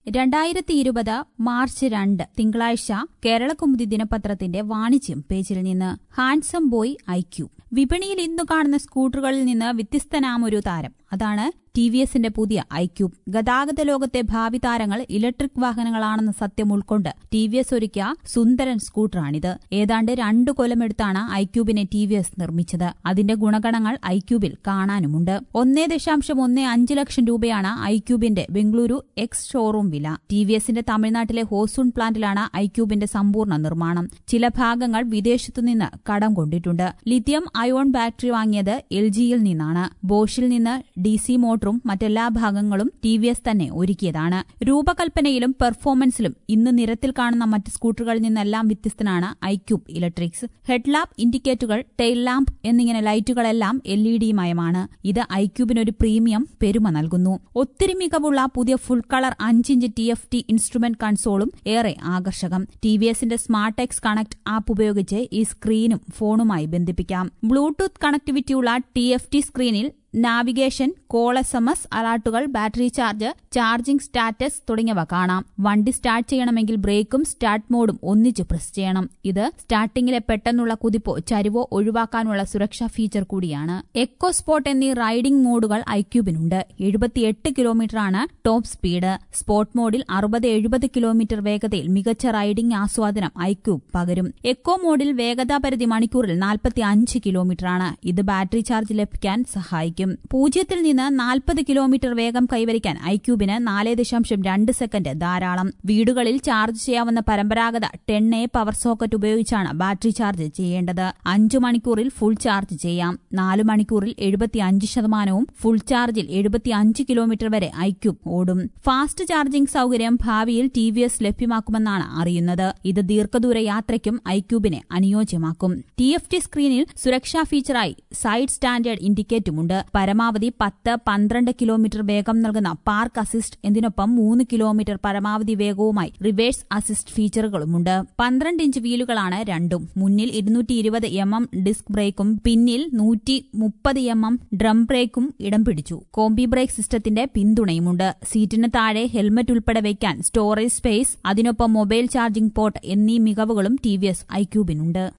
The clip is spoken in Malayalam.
രണ്ടായിരത്തി ഇരുപത് മാർച്ച് രണ്ട് തിങ്കളാഴ്ച കേരളകൗമുദി ദിനപത്രത്തിന്റെ വാണിജ്യം പേജിൽ നിന്ന് ഹാൻസം ബോയ് ഐക്യു വിപണിയിൽ ഇന്നു കാണുന്ന സ്കൂട്ടറുകളിൽ നിന്ന് വ്യത്യസ്തനാമൊരു താരം അതാണ് ടി വി എസിന്റെ പുതിയ ഐക്യൂബ് ഗതാഗത ലോകത്തെ ഭാവി താരങ്ങൾ ഇലക്ട്രിക് വാഹനങ്ങളാണെന്ന സത്യം ഉൾക്കൊണ്ട് ടി വി എസ് ഒരുക്കിയ സുന്ദരൻ സ്കൂട്ടറാണിത് ഏതാണ്ട് രണ്ടു കൊല്ലമെടുത്താണ് ഐക്യൂബിനെ ടി വി എസ് നിർമ്മിച്ചത് അതിന്റെ ഗുണഗണങ്ങൾ ഐക്യൂബിൽ കാണാനുമുണ്ട് ഒന്നേ ദശാംശം ഒന്നേ അഞ്ച് ലക്ഷം രൂപയാണ് ഐക്യൂബിന്റെ ബംഗളൂരു എക്സ് ഷോറൂം വില ടി വി എസിന്റെ തമിഴ്നാട്ടിലെ ഹോസൂൺ പ്ലാന്റിലാണ് ഐക്യൂബിന്റെ സമ്പൂർണ്ണ നിർമ്മാണം ചില ഭാഗങ്ങൾ വിദേശത്തുനിന്ന് കടം കൊണ്ടിട്ടുണ്ട് ലിഥിയം അയോൺ ബാറ്ററി വാങ്ങിയത് എൽ ജിയിൽ നിന്നാണ് ബോഷിൽ നിന്ന് ഡി സി മോട്ടറും മറ്റെല്ലാ ഭാഗങ്ങളും ടി വി എസ് തന്നെ ഒരുക്കിയതാണ് രൂപകൽപ്പനയിലും പെർഫോമൻസിലും ഇന്ന് നിരത്തിൽ കാണുന്ന മറ്റ് സ്കൂട്ടറുകളിൽ നിന്നെല്ലാം വ്യത്യസ്തനാണ് ഐക്യൂബ് ഇലക്ട്രിക്സ് ഹെഡ്ലാമ്പ് ഇൻഡിക്കേറ്ററുകൾ ടെയിൽ ലാമ്പ് എന്നിങ്ങനെ ലൈറ്റുകളെല്ലാം എൽ ഇ ഡി മയമാണ് ഇത് ഐക്യൂബിന് ഒരു പ്രീമിയം പെരുമ നൽകുന്നു ഒത്തിരി മികവുള്ള പുതിയ ഫുൾ കളർ അഞ്ചിഞ്ച് ടി എഫ് ടി ഇൻസ്ട്രുമെന്റ് കൺസോളും ഏറെ ആകർഷകം ടി വി എസിന്റെ സ്മാർട്ട് എക്സ് കണക്ട് ആപ്പ് ഉപയോഗിച്ച് ഈ സ്ക്രീനും ഫോണുമായി ബന്ധിപ്പിക്കാം ബ്ലൂടൂത്ത് കണക്ടിവിറ്റിയുള്ള ടി എഫ് ടി സ്ക്രീനിൽ navigation call S M S അലർട്ടുകൾ ബാറ്ററി ചാർജ് ചാർജിംഗ് സ്റ്റാറ്റസ് തുടങ്ങിയവ കാണാം വണ്ടി സ്റ്റാർട്ട് ചെയ്യണമെങ്കിൽ ബ്രേക്കും സ്റ്റാർട്ട് മോഡും ഒന്നിച്ച് പ്രസ് ചെയ്യണം ഇത് സ്റ്റാർട്ടിംഗിലെ പെട്ടെന്നുള്ള കുതിപ്പോ ചരിവോ ഒഴിവാക്കാനുള്ള സുരക്ഷാ ഫീച്ചർ കൂടിയാണ് എക്കോ സ്പോട്ട് എന്നീ റൈഡിംഗ് മോഡുകൾ ഐക്യൂബിനുണ്ട് എഴുപത്തിയെട്ട് കിലോമീറ്ററാണ് ടോപ്പ് സ്പീഡ് സ്പോർട്ട് മോഡിൽ അറുപത് എഴുപത് കിലോമീറ്റർ വേഗതയിൽ മികച്ച റൈഡിംഗ് ആസ്വാദനം ഐക്യൂബ് പകരും എക്കോ മോഡിൽ വേഗതാ പരിധി മണിക്കൂറിൽ നാൽപ്പത്തി അഞ്ച് കിലോമീറ്ററാണ് ഇത് ബാറ്ററി ചാർജ് ലഭിക്കാൻ സഹായിക്കും പൂജ്യത്തിൽ നിന്ന് നാൽപ്പത് കിലോമീറ്റർ വേഗം കൈവരിക്കാൻ ഐക്യൂബിന് നാല് ദശാംശം രണ്ട് സെക്കൻഡ് ധാരാളം വീടുകളിൽ ചാർജ് ചെയ്യാവുന്ന പരമ്പരാഗത ടെൻ എ പവർ സോക്കറ്റ് ഉപയോഗിച്ചാണ് ബാറ്ററി ചാർജ് ചെയ്യേണ്ടത് അഞ്ചു മണിക്കൂറിൽ ഫുൾ ചാർജ് ചെയ്യാം നാലു മണിക്കൂറിൽ എഴുപത്തിയഞ്ച് ശതമാനവും ഫുൾ ചാർജിൽ എഴുപത്തിയഞ്ച് കിലോമീറ്റർ വരെ ഐക്യൂബ് ഓടും ഫാസ്റ്റ് ചാർജിംഗ് സൌകര്യം ഭാവിയിൽ ടി വി എസ് ലഭ്യമാക്കുമെന്നാണ് അറിയുന്നത് ഇത് ദീർഘദൂര യാത്രയ്ക്കും ഐക്യൂബിനെ അനുയോജ്യമാക്കും ടി എഫ് ടി സ്ക്രീനിൽ സുരക്ഷാ ഫീച്ചറായി സൈഡ് സ്റ്റാൻഡേർഡ് ഇൻഡിക്കേറ്റുമുണ്ട് പരമാവധി പത്ത് പന്ത്രണ്ട് കിലോമീറ്റർ വേഗം നൽകുന്ന പാർക്ക് അസിസ്റ്റ് എന്തിനൊപ്പം മൂന്ന് കിലോമീറ്റർ പരമാവധി വേഗവുമായി റിവേഴ്സ് അസിസ്റ്റ് ഫീച്ചറുകളുമുണ്ട് പന്ത്രണ്ട് ഇഞ്ച് വീലുകളാണ് രണ്ടും മുന്നിൽ ഇരുന്നൂറ്റി ഇരുപത് എം എം ഡിസ്ക് ബ്രേക്കും പിന്നിൽ നൂറ്റി മുപ്പത് എം എം ഡ്രം ബ്രേക്കും ഇടം പിടിച്ചു കോംബി ബ്രേക്ക് സിസ്റ്റത്തിന്റെ പിന്തുണയുമുണ്ട് സീറ്റിന് താഴെ ഹെൽമറ്റ് ഉൾപ്പെടെ വയ്ക്കാൻ സ്റ്റോറേജ് സ്പേസ് അതിനൊപ്പം മൊബൈൽ ചാർജിംഗ് പോർട്ട് എന്നീ മികവുകളും ടി വി എസ് ഐക്യൂബിനുണ്ട്